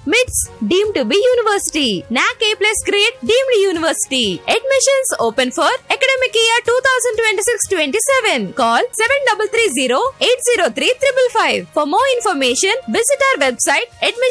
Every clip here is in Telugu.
MITS deemed to be university. NAC A plus grade deemed university. Admissions open for academic year 2026-27. Call 7330-803-555. For more information, visit our website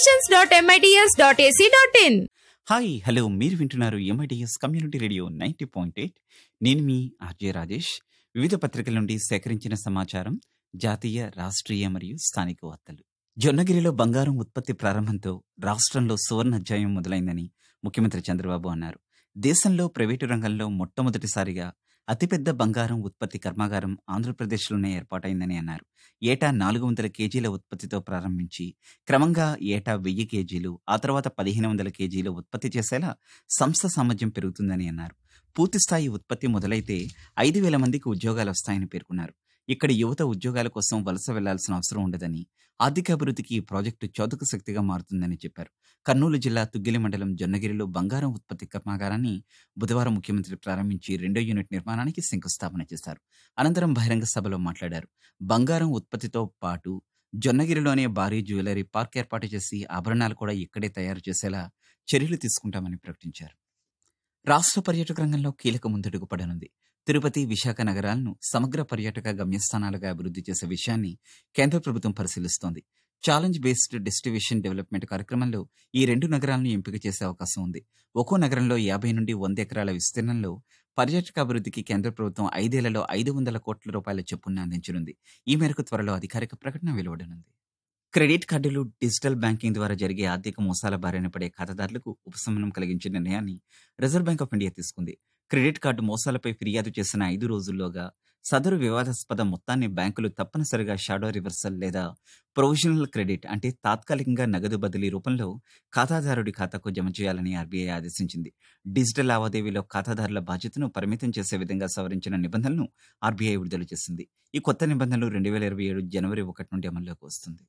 admissions.mits.ac.in. Hi hello మీరు వింటున్నారు MITS community radio ninety point eight నేను మీ ఆర్జే రాజేష్ వివిధ పత్రికల నుండి సేకరించిన సమాచారం జాతీయ రాష్ట్రీయ మరియు స్థానిక వార్తలు జొన్నగిరిలో బంగారం ఉత్పత్తి ప్రారంభంతో రాష్ట్రంలో సువర్ణ అధ్యాయం మొదలైందని ముఖ్యమంత్రి చంద్రబాబు అన్నారు దేశంలో ప్రైవేటు రంగంలో మొట్టమొదటిసారిగా అతిపెద్ద బంగారం ఉత్పత్తి కర్మాగారం ఆంధ్రప్రదేశ్లోనే ఏర్పాటైందని అన్నారు ఏటా నాలుగు వందల కేజీల ఉత్పత్తితో ప్రారంభించి క్రమంగా ఏటా వెయ్యి కేజీలు ఆ తర్వాత పదిహేను వందల కేజీలు ఉత్పత్తి చేసేలా సంస్థ సామర్థ్యం పెరుగుతుందని అన్నారు పూర్తిస్థాయి ఉత్పత్తి మొదలైతే ఐదు వేల మందికి ఉద్యోగాలు వస్తాయని పేర్కొన్నారు ఇక్కడ యువత ఉద్యోగాల కోసం వలస వెళ్లాల్సిన అవసరం ఉండదని ఆర్థికాభివృద్ధికి ఈ ప్రాజెక్టు చౌదక శక్తిగా మారుతుందని చెప్పారు కర్నూలు జిల్లా తుగ్గిలి మండలం జొన్నగిరిలో బంగారం ఉత్పత్తి కర్మాగారాన్ని బుధవారం ముఖ్యమంత్రి ప్రారంభించి రెండో యూనిట్ నిర్మాణానికి శంకుస్థాపన చేశారు అనంతరం బహిరంగ సభలో మాట్లాడారు బంగారం ఉత్పత్తితో పాటు జొన్నగిరిలోనే భారీ జ్యువెలరీ పార్క్ ఏర్పాటు చేసి ఆభరణాలు కూడా ఇక్కడే తయారు చేసేలా చర్యలు తీసుకుంటామని ప్రకటించారు రాష్ట్ర పర్యాటక రంగంలో కీలక ముందడుగు పడనుంది తిరుపతి విశాఖ నగరాలను సమగ్ర పర్యాటక గమ్యస్థానాలుగా అభివృద్ధి చేసే విషయాన్ని కేంద్ర ప్రభుత్వం పరిశీలిస్తోంది ఛాలెంజ్ బేస్డ్ డెస్టినేషన్ డెవలప్మెంట్ కార్యక్రమంలో ఈ రెండు నగరాలను ఎంపిక చేసే అవకాశం ఉంది ఒక్కో నగరంలో యాభై నుండి వంద ఎకరాల విస్తీర్ణంలో పర్యాటక అభివృద్ధికి కేంద్ర ప్రభుత్వం ఐదేళ్లలో ఐదు వందల కోట్ల రూపాయల చొప్పున అందించనుంది ఈ మేరకు త్వరలో అధికారిక ప్రకటన వెలువడనుంది క్రెడిట్ కార్డులు డిజిటల్ బ్యాంకింగ్ ద్వారా జరిగే ఆర్థిక మోసాల బారిన పడే ఖాతాదారులకు ఉపశమనం కలిగించే నిర్ణయాన్ని రిజర్వ్ బ్యాంక్ ఆఫ్ ఇండియా తీసుకుంది క్రెడిట్ కార్డు మోసాలపై ఫిర్యాదు చేసిన ఐదు రోజుల్లోగా సదరు వివాదాస్పద మొత్తాన్ని బ్యాంకులు తప్పనిసరిగా షాడో రివర్సల్ లేదా ప్రొవిజనల్ క్రెడిట్ అంటే తాత్కాలికంగా నగదు బదిలీ రూపంలో ఖాతాదారుడి ఖాతాకు జమ చేయాలని ఆర్బీఐ ఆదేశించింది డిజిటల్ లావాదేవీలో ఖాతాదారుల బాధ్యతను పరిమితం చేసే విధంగా సవరించిన నిబంధనలను ఆర్బీఐ విడుదల చేసింది ఈ కొత్త నిబంధనలు రెండు వేల ఇరవై ఏడు జనవరి ఒకటి నుండి అమల్లోకి వస్తుంది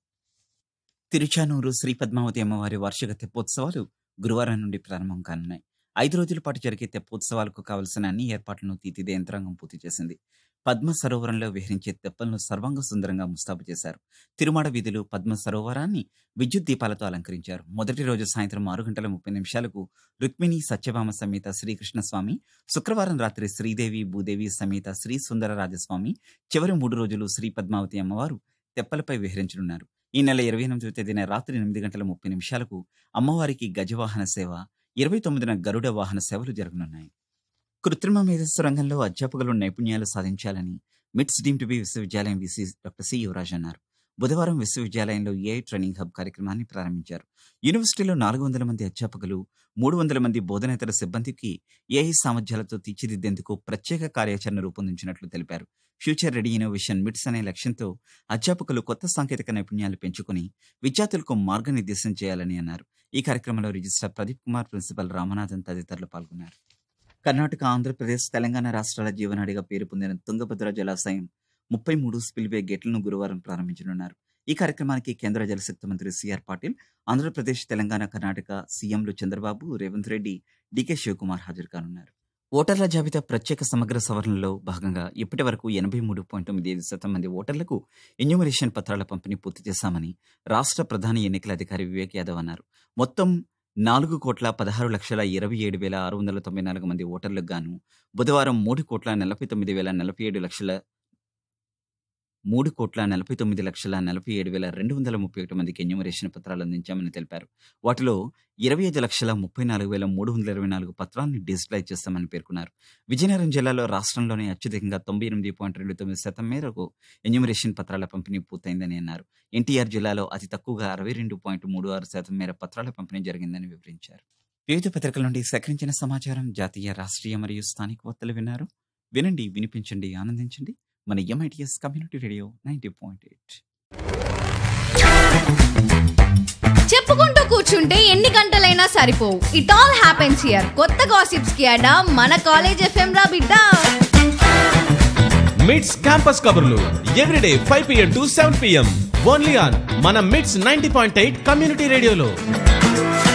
తిరుచానూరు శ్రీ పద్మావతి అమ్మవారి వార్షిక తెప్పోత్సవాలు గురువారం నుండి ప్రారంభం కానున్నాయి ఐదు రోజుల పాటు జరిగే తెప్పోత్సవాలకు కావలసిన అన్ని ఏర్పాట్లను తీతిదే యంత్రాంగం పూర్తి చేసింది పద్మ సరోవరంలో విహరించే తెప్పలను సర్వాంగ సుందరంగా ముస్తాబు చేశారు తిరుమాడ వీధులు పద్మ సరోవరాన్ని విద్యుత్ దీపాలతో అలంకరించారు మొదటి రోజు సాయంత్రం ఆరు గంటల ముప్పై నిమిషాలకు రుక్మిణి సత్యభామ సమేత శ్రీకృష్ణ స్వామి శుక్రవారం రాత్రి శ్రీదేవి భూదేవి సమేత శ్రీ సుందర రాజస్వామి చివరి మూడు రోజులు శ్రీ పద్మావతి అమ్మవారు తెప్పలపై విహరించనున్నారు ఈ నెల ఇరవై ఎనిమిదవ తేదీన రాత్రి ఎనిమిది గంటల ముప్పై నిమిషాలకు అమ్మవారికి గజవాహన సేవ ఇరవై తొమ్మిదిన గరుడ వాహన సేవలు జరగనున్నాయి కృత్రిమ మేధస్సు రంగంలో అధ్యాపకులు నైపుణ్యాలు సాధించాలని మిట్స్ డీమ్ టు బి విశ్వవిద్యాలయం విసి డాక్టర్ సి యువరాజ్ అన్నారు బుధవారం విశ్వవిద్యాలయంలో ఏఐ ట్రైనింగ్ హబ్ కార్యక్రమాన్ని ప్రారంభించారు యూనివర్సిటీలో నాలుగు వందల మంది అధ్యాపకులు మూడు వందల మంది బోధనేతర సిబ్బందికి ఏఐ సామర్థ్యాలతో తీర్చిదిద్దేందుకు ప్రత్యేక కార్యాచరణ రూపొందించినట్లు తెలిపారు ఫ్యూచర్ రెడీ ఇన్నోవేషన్ మిట్స్ అనే లక్ష్యంతో అధ్యాపకులు కొత్త సాంకేతిక నైపుణ్యాలు పెంచుకుని విద్యార్థులకు మార్గనిర్దేశం చేయాలని అన్నారు ఈ కార్యక్రమంలో రిజిస్ట్రార్ ప్రదీప్ కుమార్ ప్రిన్సిపల్ రామనాథన్ తదితరులు పాల్గొన్నారు కర్ణాటక ఆంధ్రప్రదేశ్ తెలంగాణ రాష్ట్రాల జీవనాడిగా పేరు పొందిన తుంగభద్ర జలాశయం ముప్పై మూడు స్పిల్వే గేట్లను గురువారం ప్రారంభించనున్నారు ఈ కార్యక్రమానికి కేంద్ర జలశక్తి మంత్రి సిఆర్ పాటిల్ ఆంధ్రప్రదేశ్ తెలంగాణ కర్ణాటక సీఎంలు చంద్రబాబు రేవంత్ రెడ్డి డికే శివకుమార్ హాజరు కానున్నారు ఓటర్ల జాబితా ప్రత్యేక సమగ్ర సవరణలో భాగంగా ఇప్పటి వరకు ఎనభై మూడు పాయింట్ తొమ్మిది ఐదు శాతం మంది ఓటర్లకు ఎన్యూమరేషన్ పత్రాల పంపిణీ పూర్తి చేశామని రాష్ట్ర ప్రధాన ఎన్నికల అధికారి వివేక్ యాదవ్ అన్నారు మొత్తం నాలుగు కోట్ల పదహారు లక్షల ఇరవై ఏడు వేల ఆరు వందల తొంభై నాలుగు మంది ఓటర్లకు గాను బుధవారం మూడు కోట్ల నలభై తొమ్మిది వేల నలభై ఏడు లక్షల మూడు కోట్ల నలభై తొమ్మిది లక్షల నలభై ఏడు వేల రెండు వందల ముప్పై ఒకటి మందికి ఎన్యూమరేషన్ పత్రాలు అందించామని తెలిపారు వాటిలో ఇరవై ఐదు లక్షల ముప్పై నాలుగు వేల మూడు వందల ఇరవై నాలుగు పత్రాలను డిజిటలైజ్ చేస్తామని పేర్కొన్నారు విజయనగరం జిల్లాలో రాష్ట్రంలోనే అత్యధికంగా తొంభై ఎనిమిది పాయింట్ రెండు తొమ్మిది శాతం మేరకు ఎన్యూమరేషన్ పత్రాల పంపిణీ పూర్తయిందని అన్నారు ఎన్టీఆర్ జిల్లాలో అతి తక్కువగా అరవై రెండు పాయింట్ మూడు ఆరు శాతం మేర పత్రాల పంపిణీ జరిగిందని వివరించారు వివిధ పత్రికల నుండి సేకరించిన సమాచారం జాతీయ రాష్ట్రీయ మరియు స్థానిక వార్తలు విన్నారు వినండి వినిపించండి ఆనందించండి మన MITS community radio ninety point eight చెప్పుకుంటూ కూర్చుంటే ఎన్ని గంటలైనా సరిపోవు ఇట్ ఆల్ హ్యాపెన్స్ హియర్ కొత్త గాసిప్స్ కి అడా మన కాలేజ్ ఎఫ్ఎం రా బిడ్డ మిడ్స్ క్యాంపస్ కబుర్లు everyday five PM to seven PM only on మన MITS ninety point eight community రేడియోలో